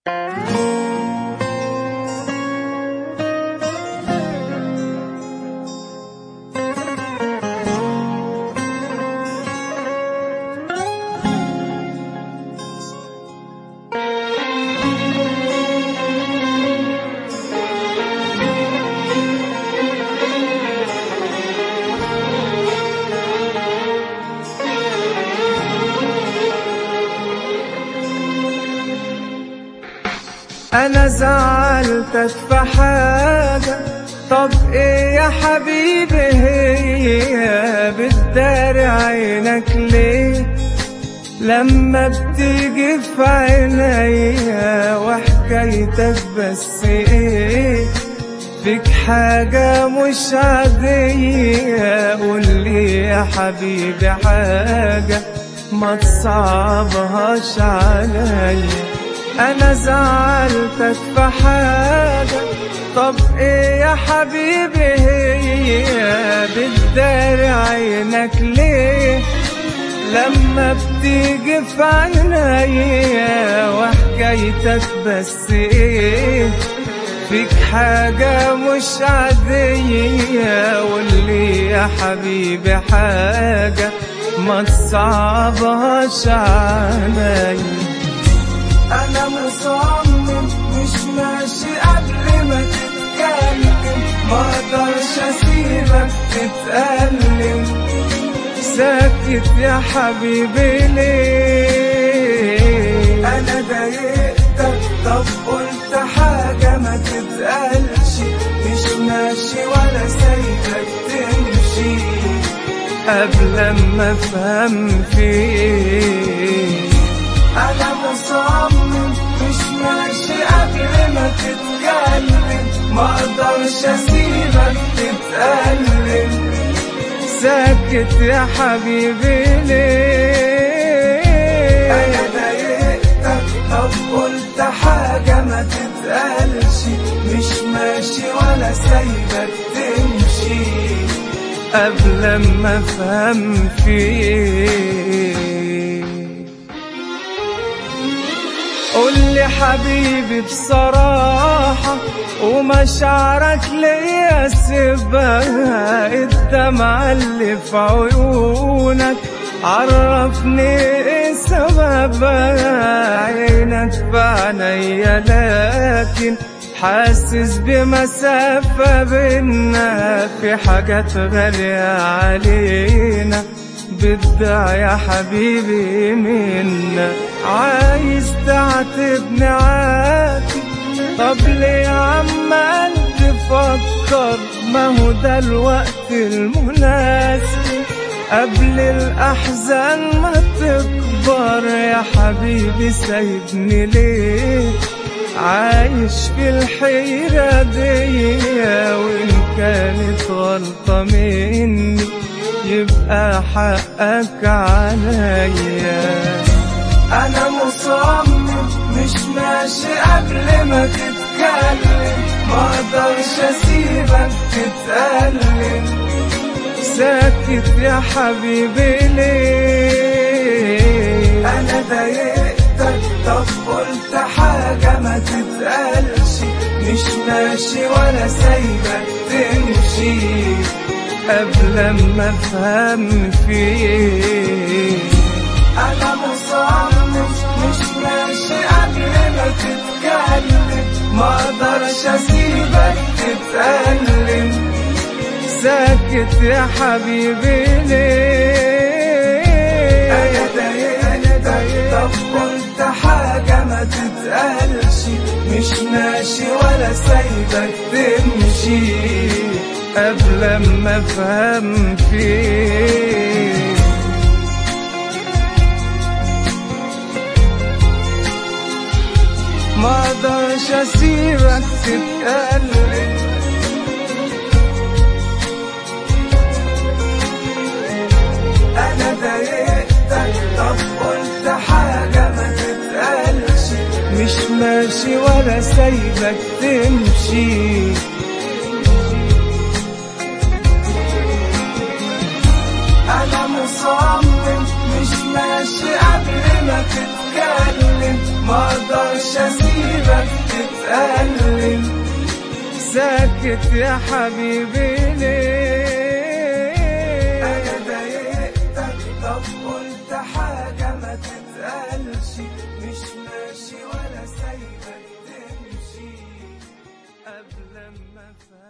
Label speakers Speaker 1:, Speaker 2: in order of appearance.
Speaker 1: انا زعلتك في حاجة طب ايه يا حبيبي هي بتداري عينك ليه لما بتيجي في عينيا وحكايتك بس ايه فيك حاجة مش عادية قولي يا حبيبي حاجة ما تصعبهاش عليا انا زعلتك في حاجة طب ايه يا حبيبي هي بتداري عينك ليه لما بتيجي في عينيا وحكايتك بس ايه فيك حاجة مش عادية قولي يا حبيبي حاجة ما تصعبهاش عليا انا مصمم مش ماشي قبل ما تتكلم ما اقدرش اسيبك تتألم ساكت يا حبيبي ليه انا ضايقتك طب قلت حاجة ما تتقالش مش ماشي ولا سايبك تمشي قبل ما افهم فيه انا مصمم مش ماشي قبل ما تتكلم ما اقدرش اسيبك تتألم ساكت يا حبيبي ليه انا ضايقتك طب قلت حاجة ما تتقالش مش ماشي ولا سايبك تمشي قبل ما افهم فيه قولي حبيبي بصراحة ومشاعرك ليا سيبها الدمعة اللي في عيونك عرفني ايه سببها عينك في عينيا لكن حاسس بمسافة بينا في حاجات غالية علينا بدع يا حبيبي منا عايز تعاتبني عاتب طب ليه عمال تفكر ما هو ده الوقت المناسب قبل الأحزان ما تكبر يا حبيبي سايبني ليه عايش في الحيرة دي وإن كانت غلطة مني يبقى حقك عليا انا مصمم مش ماشي قبل ما تتكلم ما اقدرش اسيبك تتألم ساكت يا حبيبي ليه انا ضايقتك طب قلت حاجة ما تتقالش مش ماشي ولا سايبك تمشي قبل ما افهم فيه انا مصمم مش ماشي قبل ما تتكلم ما اقدرش اسيبك تتألم ساكت يا حبيبي ليه انا ضايقتك طب قلت حاجة ما تتقالش مش ماشي ولا سايبك تمشي قبل ما افهم فيه ما اقدرش اسيبك تتقلب انا ضايقتك طب قلت حاجة ما تتقالش مش ماشي ولا سايبك تمشي انا مصمم مش ماشي قبل ما تتكلم ما اقدرش اسيبك ساكت يا حبيبي ليه انا ضايقتك طب قلت حاجة ما تتقالش مش ماشي ولا سايبك تمشي قبل ما افهم